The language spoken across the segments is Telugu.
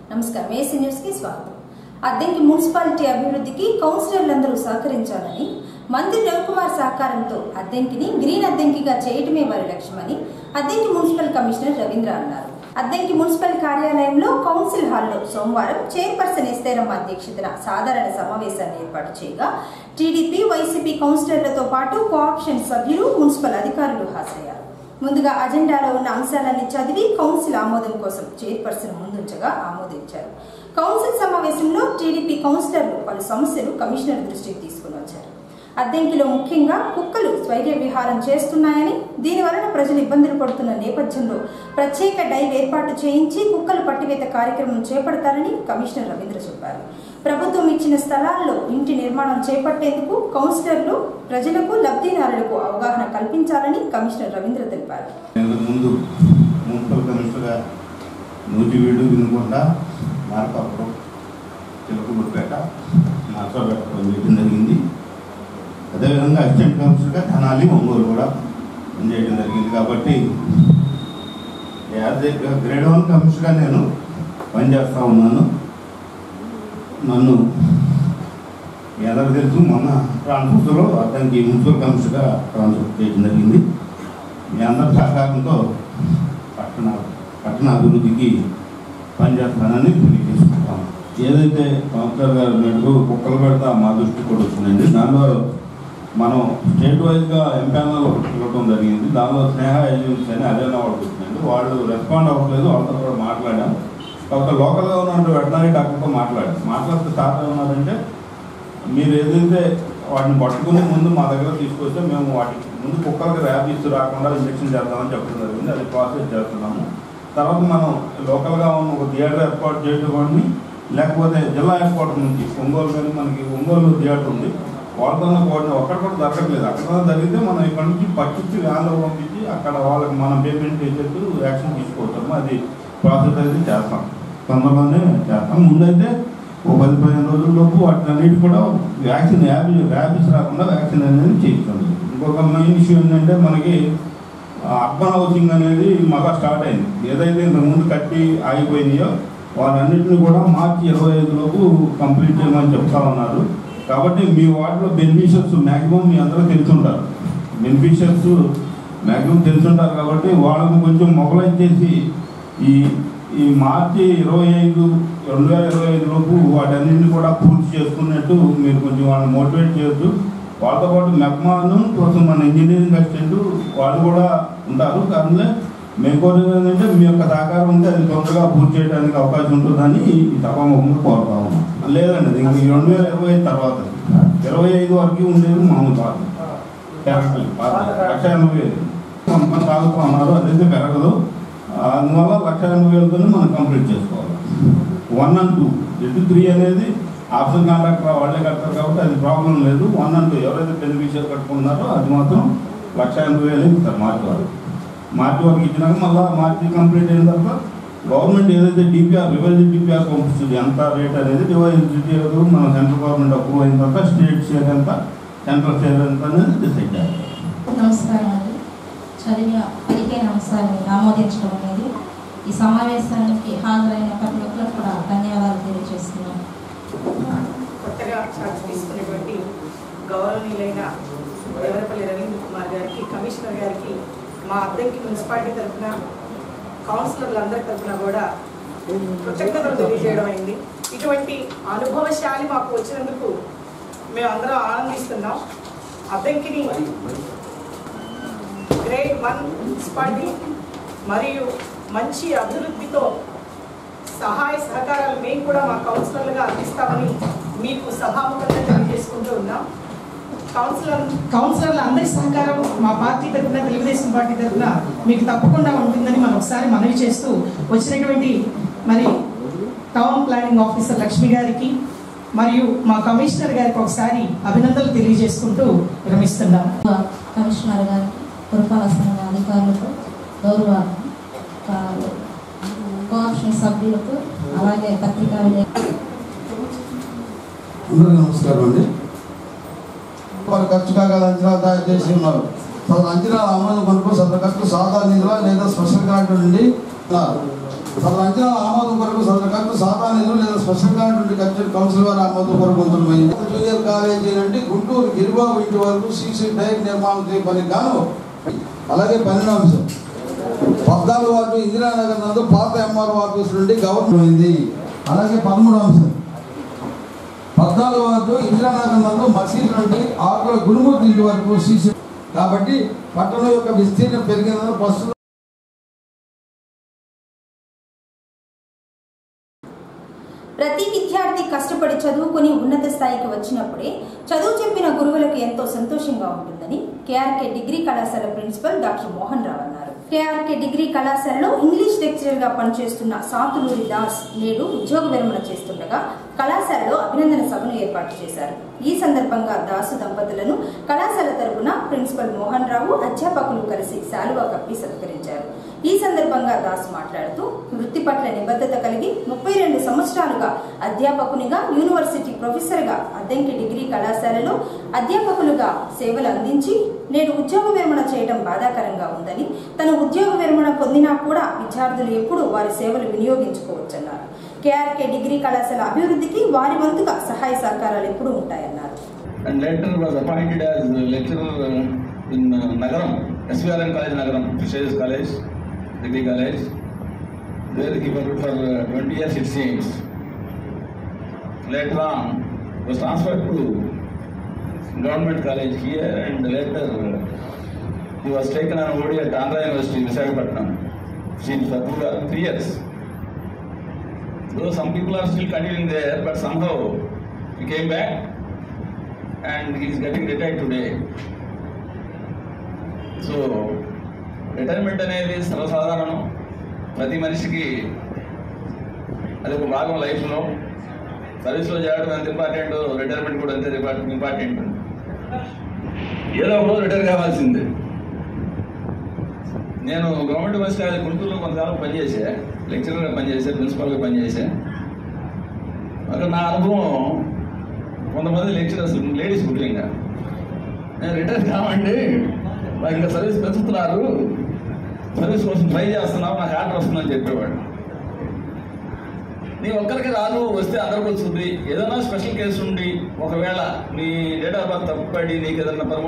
నమస్కారం ఏసీ న్యూస్ కి స్వాగతం అద్దెంకి మున్సిపాలిటీ అభివృద్ధికి కౌన్సిలర్లందరూ సహకరించాలని మంత్రి రవికుమార్ సహకారంతో అద్దెంకిని గ్రీన్ అద్దెంకిగా చేయటమే వారి లక్ష్యమని అద్దెంకి మున్సిపల్ కమిషనర్ రవీంద్ర అన్నారు అద్దెంకి మున్సిపల్ కార్యాలయంలో కౌన్సిల్ హాల్లో సోమవారం చైర్పర్సన్ ఎస్తేరమ్మ అధ్యక్షతన సాధారణ సమావేశాన్ని ఏర్పాటు చేయగా టీడీపీ వైసీపీ కౌన్సిలర్లతో పాటు కోఆప్షన్ సభ్యులు మున్సిపల్ అధికారులు హాజరయ్యారు ముందుగా అజెండాలో ఉన్న అంశాలన్నీ చదివి కౌన్సిల్ ఆమోదం కోసం చైర్పర్సన్ ముందుంచగా ఆమోదించారు కౌన్సిల్ సమావేశంలో టీడీపీ కౌన్సిలర్లు పలు సమస్యలు కమిషనర్ దృష్టికి తీసుకుని వచ్చారు అద్దెంకిలో ముఖ్యంగా కుక్కలు స్వైర్య విహారం చేస్తున్నాయని దీని వలన ప్రజలు ఇబ్బందులు పడుతున్న నేపథ్యంలో ప్రత్యేక డైవ్ ఏర్పాటు చేయించి కుక్కలు పట్టివేత కార్యక్రమం చేపడతారని కమిషనర్ రవీంద్ర చెప్పారు ప్రభుత్వం ఇచ్చిన స్థలాల్లో ఇంటి నిర్మాణం చేపట్టేందుకు కౌన్సిలర్లు ప్రజలకు లబ్ధిదారులకు అవగాహన కల్పించాలని కమిషనర్ రవీంద్ర తెలిపారు ఇంతకు ముందు మున్సిపల్ కమిషనర్గా నూజివీడు వినుకొండ మార్కాపురం చిలకలూరుపేట నర్సాపేట పనిచేయడం జరిగింది అదేవిధంగా అసిస్టెంట్ కమిషనర్గా తెనాలి ఒంగోలు కూడా పనిచేయడం జరిగింది కాబట్టి యాజ్ ఏ గ్రేడ్ వన్ కమిషనర్గా నేను పనిచేస్తూ ఉన్నాను నన్ను మీ అందరికీ తెలుసు మొన్న ట్రాన్స్ఫర్లో అతనికి మున్సిపల్ కమిషనర్గా ట్రాన్స్ఫర్ చేయడం జరిగింది మీ అందరి సహకారంతో పట్టణ పట్టణ అభివృద్ధికి పనిచేస్తానని తెలియజేసుకుంటాం ఏదైతే కౌన్సిలర్ గారు అన్నట్టు కుక్కలు పెడతా మా దృష్టికి కూడా వచ్చిందండి దానిలో మనం స్టేట్ వైజ్గా ఎంపానల్ ఇవ్వడం జరిగింది దానిలో స్నేహ ఏజెన్సీ అని అదేనా వాళ్ళు వచ్చిందండి వాళ్ళు రెస్పాండ్ అవ్వట్లేదు వాళ్ళతో కూడా మాట్లాడాం కాకపోతే లోకల్గా ఉన్న వెటనరీ డాక్టర్తో మాట్లాడాం మాట్లాడితే సార్ ఏమన్నారంటే మీరు ఏదైతే వాటిని పట్టుకుని ముందు మా దగ్గర తీసుకొస్తే మేము వాటికి ముందు కుక్కలకి ర్యాబీస్ రాకుండా ఇంజక్షన్ చేద్దామని చెప్పడం జరిగింది అది ప్రాసెస్ చేస్తున్నాము తర్వాత మనం లోకల్గా ఉన్న ఒక థియేటర్ ఏర్పాటు చేయడం లేకపోతే జిల్లా హెడ్ క్వార్టర్ నుంచి ఒంగోలు కానీ మనకి ఒంగోలు థియేటర్ ఉంది వాళ్ళతో కోడిన ఒక్కడ కూడా దొరకట్లేదు అక్కడ జరిగితే మనం ఇక్కడ నుంచి పట్టించి వ్యాన్లో పంపించి అక్కడ వాళ్ళకి మనం పేమెంట్ చేసేట్టు యాక్షన్ తీసుకోవచ్చాము అది ప్రాసెస్ అయితే చేస్తాం తొందరలోనే చేస్తాం ముందైతే ఓ పది పదిహేను రోజుల్లోపు వాటిని అన్నిటి కూడా వ్యాక్సిన్ యాబి ర్యాబిస్ రాకుండా వ్యాక్సిన్ అనేది చేయించండి ఇంకొక మెయిన్ ఇష్యూ ఏంటంటే మనకి అర్బన్ హౌసింగ్ అనేది మళ్ళా స్టార్ట్ అయింది ఏదైతే ఇంతకుముందు కట్టి ఆగిపోయినాయో వాటన్నిటిని కూడా మార్చి ఇరవై ఐదులోపు కంప్లీట్ చేయమని చెప్తా ఉన్నారు కాబట్టి మీ వాటిలో బెనిఫిషియర్స్ మ్యాక్సిమం మీ అందరూ తెలుసుంటారు బెనిఫిషియర్స్ మ్యాక్సిమం తెలుసుంటారు కాబట్టి వాళ్ళకు కొంచెం మొబలైజ్ చేసి ఈ ఈ మార్చి ఇరవై ఐదు రెండు వేల ఇరవై ఐదు లోపు వాటన్నింటిని కూడా పూర్తి చేసుకున్నట్టు మీరు కొంచెం వాళ్ళని మోటివేట్ చేయొచ్చు వాళ్ళతో పాటు మెప్మాను ప్లస్ మన ఇంజనీరింగ్ అసిస్టెంట్ వాళ్ళు కూడా ఉంటారు కానీ మేము కోరేది ఏంటంటే మీ యొక్క సహకారం ఉంటే అది తొందరగా పూర్తి చేయడానికి అవకాశం ఉంటుందని ఈ సభాముఖంగా కోరుతా ఉన్నాం లేదండి అది ఇంక ఈ రెండు వేల ఇరవై ఐదు తర్వాత ఇరవై ఐదు వరకు ఉండేది మామూలు కాదు పెరగలేదు లక్ష ఎనభై వేలు కొంతమంది తాగుతూ ఉన్నారు అదైతే పెరగదు అందువల్ల లక్ష ఎనభై వేలతోనే మనం కంప్లీట్ చేసుకోవాలి వన్ అండ్ టూ ఎటు త్రీ అనేది ఆప్షన్ కాంట్రాక్టర్ వాళ్ళే కడతారు కాబట్టి అది ప్రాబ్లం లేదు వన్ అండ్ టూ ఎవరైతే బెనిఫిషియర్ కట్టుకున్నారో అది మాత్రం లక్ష ఎనభై వేలు ఇస్తారు మార్చి వరకు మార్చి వరకు ఇచ్చినాక మళ్ళీ మార్చి కంప్లీట్ అయిన తర్వాత గవర్నమెంట్ ఏదైతే డిపిఆర్ రివైజ్ డిపిఆర్ పంపిస్తుంది ఎంత రేట్ అనేది రివైజ్ డిపిఆర్ మన సెంట్రల్ గవర్నమెంట్ అప్రూవ్ అయిన తర్వాత స్టేట్ షేర్ ఎంత సెంట్రల్ షేర్ ఎంత అనేది డిసైడ్ చేస్తారు నమస్కారం అండి చదివిన పదిహేను అంశాన్ని ఆమోదించడం అనేది ఈ సమావేశానికి హాజరైన ప్రతి ఒక్కరు కూడా ధన్యవాదాలు తెలియజేస్తున్నాను కొత్తగా ఛార్జ్ తీసుకున్నటువంటి గౌరవనీయులైన దేవరపల్లి రవీంద్ర కుమార్ గారికి కమిషనర్ గారికి మా అద్దెకి మున్సిపాలిటీ తరఫున కౌన్సిలర్లందరి తరఫున కూడా కృతజ్ఞతలు తెలియజేయడం అయింది ఇటువంటి అనుభవశాలి మాకు వచ్చినందుకు మేము అందరం ఆనందిస్తున్నాం అద్దెంకిని గ్రేడ్ వన్ మున్సిపాలిటీ మరియు మంచి అభివృద్ధితో సహాయ సహకారాలు మేము కూడా మా కౌన్సిలర్లుగా అందిస్తామని మీకు సభాముఖంగా తెలియజేసుకుంటూ ఉన్నాం కౌన్సిలర్ కౌన్సిలర్ల అందరి సహకారం మా పార్టీ తరఫున తెలుగుదేశం పార్టీ తరఫున మీకు తప్పకుండా ఉంటుందని మనం ఒకసారి మనవి చేస్తూ వచ్చినటువంటి మరి టౌన్ ప్లానింగ్ ఆఫీసర్ లక్ష్మి గారికి మరియు మా కమిషనర్ గారికి ఒకసారి అభినందనలు తెలియజేసుకుంటూ విరమిస్తున్నాం కమిషనర్ గారికి పురపాలక సంఘ అధికారులకు గౌరవ కా- కోఆప్షన్ సభ్యులకు అలాగే పత్రికా విలేకరులకు అందరికీ నమస్కారం అండి వాళ్ళు ఖర్చు కాగల అంచనా తయారు చేసి ఉన్నారు తన అంచనాల అమలు కొరకు సదరు ఖర్చు సాధారణ నిధుల లేదా స్పెషల్ గ్రాంట్ నుండి ఉన్నారు. సదరు అంచనాల ఆమోదం కొరకు సదరు ఖర్చు సాధారణ స్పెషల్గా కల్చర్ కౌన్సిల్ వారి ఆమోదం పొందమైంది జూనియర్ కాలేజీ నుండి గుంటూరు గిరిబాబు ఇంటి వరకు సీసీ టైర్ నిర్మాణం చేయడానికి గాను అలాగే పన్నెండు అంశం పద్నాలుగు వార్డు ఇందిరానగర్ నందు పాత ఎంఆర్ఓ ఆఫీస్ నుండి గవర్నమెంట్ అయింది అలాగే పదమూడు అంశం పద్నాలుగు వార్డు ఇందిరానగర్ నందు మసీద్ నుండి ఆకుల గురుమూర్తి ఇంటి వరకు సీసీ కాబట్టి పట్టణం యొక్క విస్తీర్ణం పెరిగినందున ప్రస్తుతం ప్రతి విద్యార్థి కష్టపడి చదువుకొని ఉన్నత స్థాయికి వచ్చినప్పుడే చదువు చెప్పిన గురువులకు ఎంతో సంతోషంగా ఉంటుందని కేఆర్కే డిగ్రీ కళాశాల ప్రిన్సిపల్ డాక్టర్ మోహన్ రావు అన్నారు కేఆర్కే డిగ్రీ కళాశాలలో ఇంగ్లీష్ లెక్చరర్ గా పనిచేస్తున్న సాతులూరి దాస్ నేడు ఉద్యోగ విరమణ చేస్తుండగా కళాశాలలో అభినందన సభను ఏర్పాటు చేశారు ఈ సందర్భంగా దాసు దంపతులను కళాశాల తరపున ప్రిన్సిపల్ మోహన్ రావు అధ్యాపకులు కలిసి శాలువా కప్పి సత్కరించారు ఈ సందర్భంగా దాస్ మాట్లాడుతూ వృత్తి పట్ల నిబద్ధత కలిగి ముప్పై రెండు సంవత్సరాలుగా అధ్యాపకునిగా యూనివర్సిటీ ప్రొఫెసర్గా అద్దెంకి డిగ్రీ కళాశాలలో అధ్యాపకులుగా సేవలు అందించి నేడు ఉద్యోగ విరమణ చేయడం బాధాకరంగా ఉందని తన ఉద్యోగ విరమణ పొందినా కూడా విద్యార్థులు ఎప్పుడూ వారి సేవలు వినియోగించుకోవచ్చన్నారు కేఆర్కే డిగ్రీ కళాశాల అభివృద్ధికి వారి వంతుగా సహాయ సహకారాలు ఎప్పుడూ ఉంటాయన్నారు and later was appointed as a lecturer uh, in uh, Nagaram, SVRN College Nagaram, Fisheries College, Degree College. There he worked for uh, 20 years it seems. Later on was transferred to government college here and later uh, he was taken on OD at Andhra University, Visakhapatnam, since for two, uh, three years. Though some people are still continuing there, but somehow he came back and he is getting retired today. So retirement అనేది సర్వసాధారణం ప్రతి మనిషికి అది ఒక భాగం లైఫ్లో సర్వీస్లో చేయడం ఎంత ఇంపార్టెంట్ రిటైర్మెంట్ కూడా అంతే ఇంపార్టెంట్ ఏదో ఒక రోజు రిటైర్ కావాల్సిందే నేను గవర్నమెంట్ బస్ కాలేజ్ గుంటూరులో కొంతకాలం పనిచేసా లెక్చరర్గా పనిచేసా ప్రిన్సిపల్గా పనిచేసా అక్కడ నా అనుభవం కొంతమంది లెక్చరర్స్ లేడీస్ ముఖ్యంగా నేను రిటైర్ కావండి నాకు ఇంకా సర్వీస్ పెంచుతున్నారు సర్వీస్ కోసం ట్రై చేస్తున్నావు నాకు ఆర్డర్ వస్తుందని చెప్పేవాడు నీ ఒక్కరికి రాదు వస్తే అందరికి వస్తుంది ఏదైనా స్పెషల్ కేసు ఉండి ఒకవేళ నీ డేట్ ఆఫ్ బర్త్ తప్పుపడి నీకు ఏదైనా పరమ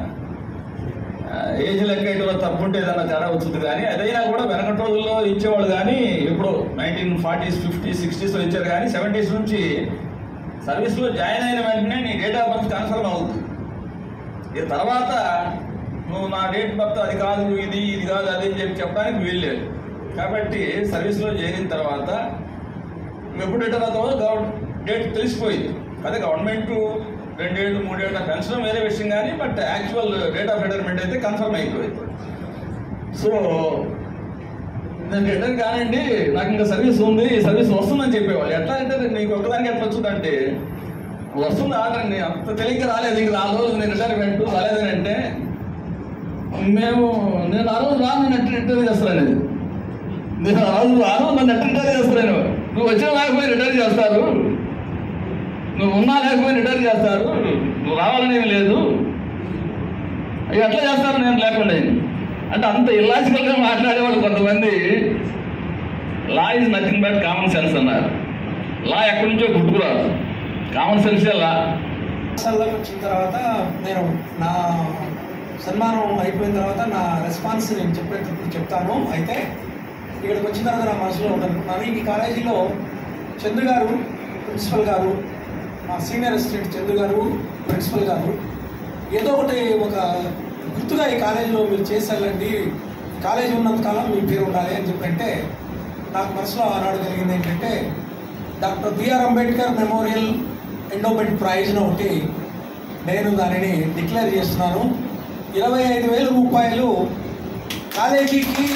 ఏజ్ లెక్క ఇటులో తప్పు ఉంటే ఏదైనా తేడా వచ్చింది కానీ అదైనా కూడా వెనకటి రోజుల్లో ఇచ్చేవాళ్ళు కానీ ఇప్పుడు నైన్టీన్ ఫార్టీస్ ఫిఫ్టీస్ సిక్స్టీస్లో ఇచ్చారు కానీ సెవెంటీస్ నుంచి సర్వీస్లో జాయిన్ అయిన వెంటనే నీ డేట్ ఆఫ్ బర్త్ కన్ఫర్మ్ అవుతుంది ఈ తర్వాత నువ్వు నా డేట్ బర్త్ అది కాదు ఇది ఇది కాదు అది అని చెప్పి చెప్పడానికి వీల్లేదు కాబట్టి సర్వీస్లో చేరిన తర్వాత నువ్వు ఎప్పుడు రిటర్న్ అవుతావో గవర్నమెంట్ డేట్ తెలిసిపోయింది అదే గవర్నమెంట్ రెండేళ్ళు మూడేళ్ళు పెన్షన్ వేరే విషయం కానీ but actual date of retirement అయితే కన్ఫర్మ్ అయిపోయింది సో నేను రిటర్న్ కానండి నాకు ఇంకా సర్వీస్ ఉంది ఈ సర్వీస్ వస్తుందని చెప్పేవాళ్ళు ఎట్లా అంటే నీకు ఒకదానికి ఎట్లా వచ్చిందంటే వస్తుంది ఆర్డర్ అండి అంత తెలియక రాలేదు ఇంక నాలుగు రోజులు నేను రిటైర్మెంట్ రాలేదని అంటే మేము నేను ఆ రోజు రాను నెట్ రిటైర్ చేస్తాను నేను ఆ రోజు రాను నన్ను నెట్ రిటైర్ చేస్తాను నువ్వు వచ్చిన లేకపోయి రిటైర్ చేస్తారు నువ్వు ఉన్నా లేకపోయి రిటైర్ చేస్తారు నువ్వు రావాలనేది లేదు అవి ఎట్లా చేస్తారు నేను లేకుండా అంటే అంత ఇల్లాజికల్గా మాట్లాడేవాళ్ళు కొంతమంది law is nothing but common sense అన్నారు లా ఎక్కడి నుంచో గుర్తుకురాదు కామన్ సెన్సే లా పాఠశాలలోకి వచ్చిన తర్వాత నేను నా సన్మానం అయిపోయిన తర్వాత నా రెస్పాన్స్ నేను చెప్పేటప్పుడు చెప్తాను అయితే ఇక్కడికి వచ్చిన తర్వాత నా మనసులో ఉందనుకున్నాను ఈ కాలేజీలో చంద్ర గారు ప్రిన్సిపల్ గారు మా సీనియర్ అసిస్టెంట్ చంద్ర గారు ప్రిన్సిపల్ గారు ఏదో ఒకటి ఒక గుర్తుగా ఈ కాలేజీలో మీరు చేసేయాలండి ఈ కాలేజీ ఉన్నంతకాలం మీ పేరు ఉండాలి అని చెప్పంటే నాకు మనసులో ఆనాడు కలిగింది ఏంటంటే doctor BR Ambedkar memorial endowment ప్రైజ్ను ఒకటి నేను దానిని డిక్లేర్ చేస్తున్నాను ఇరవై ఐదు వేల రూపాయలు కాలేజీకి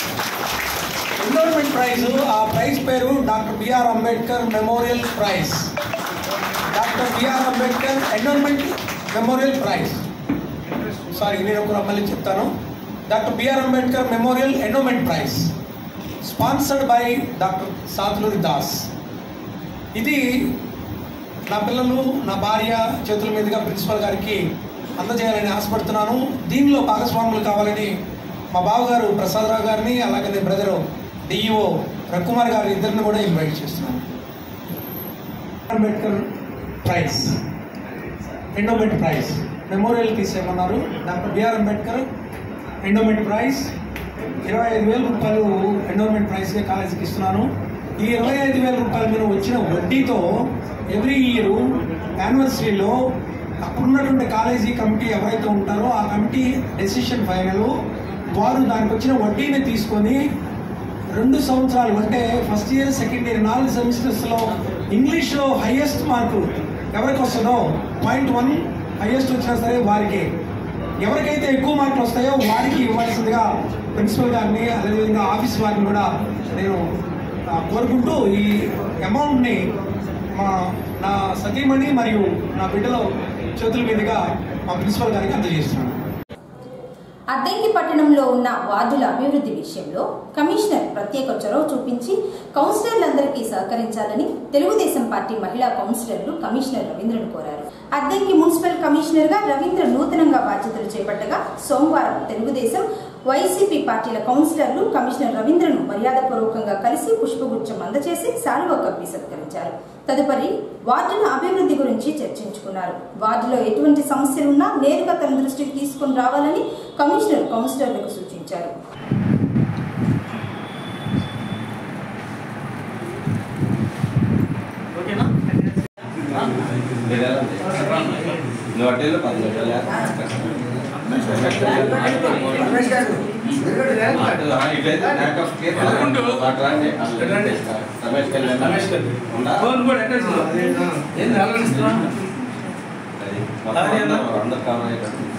ఎండోమెంట్ ప్రైజ్ ఆ ప్రైజ్ పేరు doctor BR Ambedkar memorial prize doctor BR Ambedkar endowment memorial prize sorry నేను ఒక మళ్ళీ చెప్తాను doctor BR Ambedkar memorial endowment prize sponsored by doctor Satuluri Das ఇది నా పిల్లలు నా భార్య చేతుల మీదుగా ప్రిన్సిపల్ గారికి అందజేయాలని ఆశపడుతున్నాను దీనిలో భాగస్వాములు కావాలని మా బావగారు ప్రసాదరావు గారిని అలాగే బ్రదరు డిఈఓ రవికుమార్ గారి ఇద్దరిని కూడా ఇన్వైట్ చేస్తున్నాను Ambedkar prize endowment prize memorial తీసేయమన్నారు doctor BR Ambedkar endowment prize ఇరవై ఐదు వేల రూపాయలు ఎండోమెంట్ ప్రైజ్గా కాలేజీకి ఇస్తున్నాను ఈ ఇరవై ఐదు వేల రూపాయల మీద వచ్చిన వడ్డీతో ఎవ్రీ ఇయర్ యానివర్సరీలో అప్పుడున్నటువంటి కాలేజీ కమిటీ ఎవరైతే ఉంటారో ఆ కమిటీ డెసిషన్ ఫైనల్ వారు దానికి వచ్చిన వడ్డీని తీసుకొని రెండు సంవత్సరాలు అంటే ఫస్ట్ ఇయర్ సెకండ్ ఇయర్ నాలుగు సెమిస్టర్స్లో ఇంగ్లీష్లో హైయెస్ట్ మార్కు ఎవరికి వస్తుందో పాయింట్ వన్ హైయెస్ట్ వచ్చినా సరే వారికి ఎవరికైతే ఎక్కువ మార్కులు వస్తాయో వారికి ఇవ్వాల్సిందిగా ప్రిన్సిపల్ గారిని అదేవిధంగా ఆఫీస్ వారిని కూడా నేను ఆ, కోరుకుంటూ ఈ అమౌంట్ని మా నా సతీమణి మరియు నా బిడ్డలో చేతుల మీదుగా మా ప్రిన్సిపల్ గారికి అందజేస్తున్నాను అద్దెంకి పట్టణంలో ఉన్న వార్డుల అభివృద్ధి విషయంలో కమిషనర్ ప్రత్యేక చొరవ చూపించి కౌన్సిలర్లందరికీ సహకరించాలని తెలుగుదేశం పార్టీ మహిళా కౌన్సిలర్లు కమిషనర్ రవీంద్రను కోరారు అద్దెంకి మున్సిపల్ కమిషనర్ గా రవీంద్ర నూతనంగా బాధ్యతలు చేపట్టగా సోమవారం తెలుగుదేశం వైసీపీ పార్టీల కౌన్సిలర్లు కమిషనర్ రవీంద్రను మర్యాదపూర్వకంగా కలిసి పుష్పగుచ్చం అందజేసి శాలువ కప్పి సత్కరించారు తదుపరి వార్డుల అభివృద్ధి గురించి చర్చించుకున్నారు వార్డులో ఎటువంటి సమస్యలున్నా నేరుగా తన దృష్టికి తీసుకుని రావాలని కమిషనర్ కౌన్సిలర్లకు సూచించారు నువ్వు అడ్డీలో పది నిమిషాలు రమేష్ అందరు కావాలి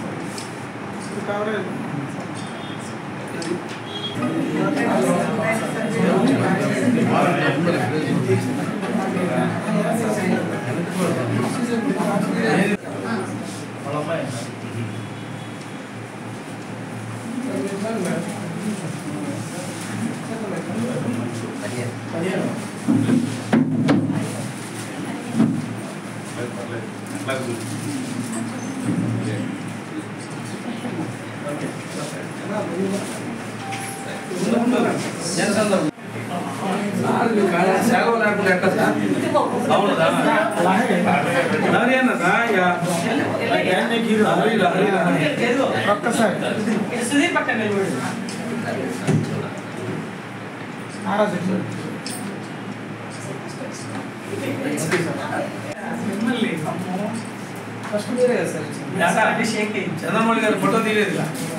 సుధీర్ పక్కన నిలబడి ఫస్ట్ మీరే కదా సార్ అభిషేక్ చంద్రమౌళి గారు ఫోటో తీయలేదు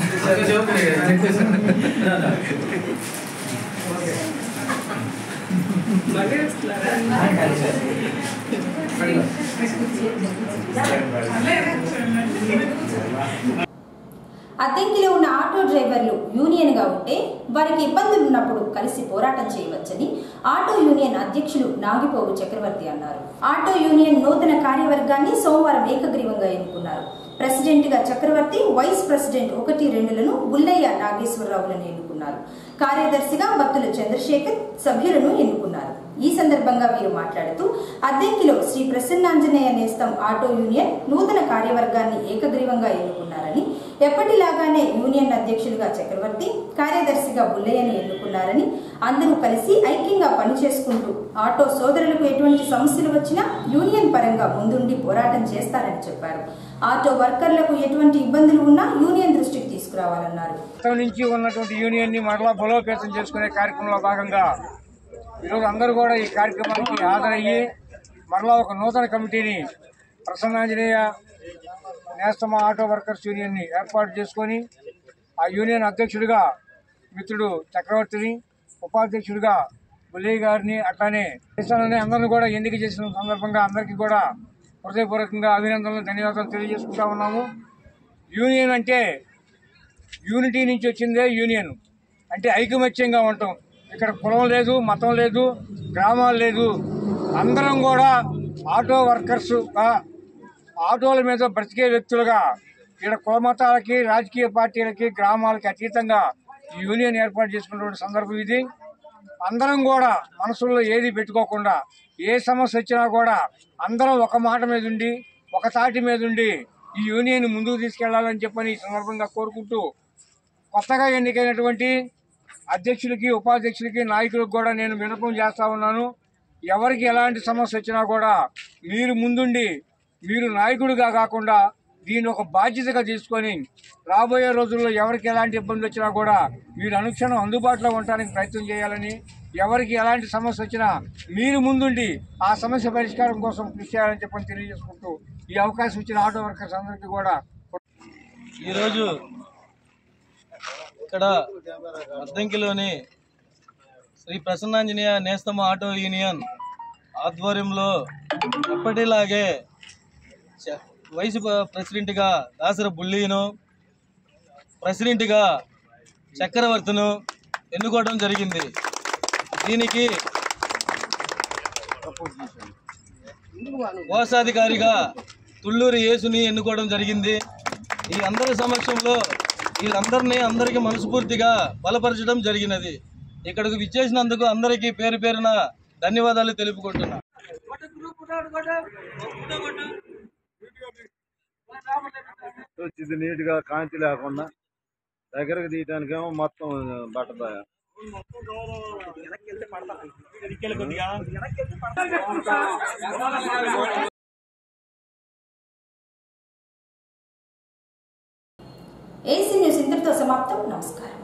అద్దెంకిలో ఉన్న ఆటో డ్రైవర్లు యూనియన్ గా ఉంటే వారికి ఇబ్బందులు ఉన్నప్పుడు కలిసి పోరాటం చేయవచ్చని ఆటో యూనియన్ అధ్యక్షులు నాగిపోగు చక్రవర్తి అన్నారు ఆటో యూనియన్ నూతన కార్యవర్గాన్ని సోమవారం ఏకగ్రీవంగా ఎన్నుకున్నారు ప్రెసిడెంట్ గా చక్రవర్తి వైస్ ప్రెసిడెంట్ ఒకటి రెండులను బుల్లయ్య నాగేశ్వరరావులను ఎన్నుకున్నారు కార్యదర్శిగా బత్తుల చంద్రశేఖర్ సభ్యులను ఎన్నుకున్నారు ఈ సందర్భంగా వీరు మాట్లాడుతూ అద్దెంకిలో శ్రీ ప్రసన్నాంజనేయ నేస్తం ఆటో యూనియన్ నూతన కార్యవర్గాన్ని ఏకగ్రీవంగా ఎన్నుకున్నారని ఎప్పటిలాగానే యూనియన్ అధ్యక్షులుగా చక్రవర్తి కార్యదర్శిగా బుల్లయ్యని ఎన్నుకున్నారని అందరూ కలిసి ఐక్యంగా పనిచేసుకుంటూ ఆటో సోదరులకు ఎటువంటి సమస్యలు వచ్చినా యూనియన్ పరంగా ముందుండి పోరాటం చేస్తారని చెప్పారు ఆటో వర్కర్లకు ఎటువంటి ఇబ్బందులు ఉన్నా యూనియన్ దృష్టికి తీసుకురావాలన్నారు గతం నుంచి ఉన్నటువంటి యూనియన్ ని మరలా బలోపేతం చేసుకునే కార్యక్రమంలో భాగంగా ఈరోజు అందరూ కూడా ఈ కార్యక్రమానికి హాజరయ్యి మరలా ఒక నూతన కమిటీని Prasannanjaneya Nestama auto workers union ని ఏర్పాటు చేసుకొని ఆ యూనియన్ అధ్యక్షుడిగా మిత్రుడు చక్రవర్తిని ఉపాధ్యక్షుడిగా బుల్లయ్య గారిని అట్లానే దేశంలోనే అందరిని కూడా ఎన్నిక చేసిన సందర్భంగా అందరికీ కూడా హృదయపూర్వకంగా అభినందనలు ధన్యవాదాలు తెలియజేసుకుంటా ఉన్నాము యూనియన్ అంటే యూనిటీ నుంచి వచ్చిందే యూనియన్ అంటే ఐకమత్యంగా ఉండటం ఇక్కడ కులం లేదు మతం లేదు గ్రామాలు లేదు అందరం కూడా ఆటో వర్కర్స్ ఆటోల మీద బ్రతికే వ్యక్తులుగా ఇక్కడ కుల మతాలకి రాజకీయ పార్టీలకి గ్రామాలకి అతీతంగా ఈ యూనియన్ ఏర్పాటు చేసుకున్నటువంటి సందర్భం ఇది అందరం కూడా మనసుల్లో ఏది పెట్టుకోకుండా ఏ సమస్య వచ్చినా కూడా అందరం ఒక మాట మీద ఉండి ఒక తాటి మీద ఉండి ఈ యూనియన్ ముందుకు తీసుకెళ్లాలని చెప్పని ఈ సందర్భంగా కోరుకుంటూ కొత్తగా ఎన్నికైనటువంటి అధ్యక్షులకి ఉపాధ్యక్షులకి నాయకులకు కూడా నేను విన్నపం చేస్తా ఉన్నాను ఎవరికి ఎలాంటి సమస్య వచ్చినా కూడా మీరు ముందుండి మీరు నాయకుడిగా కాకుండా దీన్ని ఒక బాధ్యతగా తీసుకొని రాబోయే రోజుల్లో ఎవరికి ఎలాంటి ఇబ్బంది వచ్చినా కూడా మీరు అనుక్షణం అందుబాటులో ఉండడానికి ప్రయత్నం చేయాలని ఎవరికి ఎలాంటి సమస్య వచ్చినా మీరు ముందుండి ఆ సమస్య పరిష్కారం కోసం కృషి చేయాలని చెప్పని తెలియజేసుకుంటూ ఈ అవకాశం ఇచ్చిన ఆటో వర్కర్స్ అందరికీ కూడా ఈరోజు ఇక్కడ అద్దంకిలోని శ్రీ ప్రసన్నాంజనేయ నేస్తమ ఆటో యూనియన్ ఆధ్వర్యంలో ఎప్పటిలాగే చ- వైస్ ప్ర- ప్రెసిడెంట్గా దాసర బుల్లీను ప్రెసిడెంట్గా చక్రవర్తిను ఎన్నుకోవడం జరిగింది దీనికి కోశాధికారిగా తుళ్ళూరి యేసుని ఎన్నుకోవడం జరిగింది ఈ అందరి సమక్షంలో వీళ్ళందరినీ అందరికీ మనస్ఫూర్తిగా బలపరచడం జరిగినది ఇక్కడికి విచ్చేసినందుకు అందరికీ పేరు పేరున ధన్యవాదాలు తెలుపుకుంటున్నా వచ్చింది నీట్గా కాంతి లేకుండా దగ్గరకు తీయటానికేమో మొత్తం బట్టదాయ ఏసీ న్యూస్ ఇంతటితో సమాప్తం నమస్కారం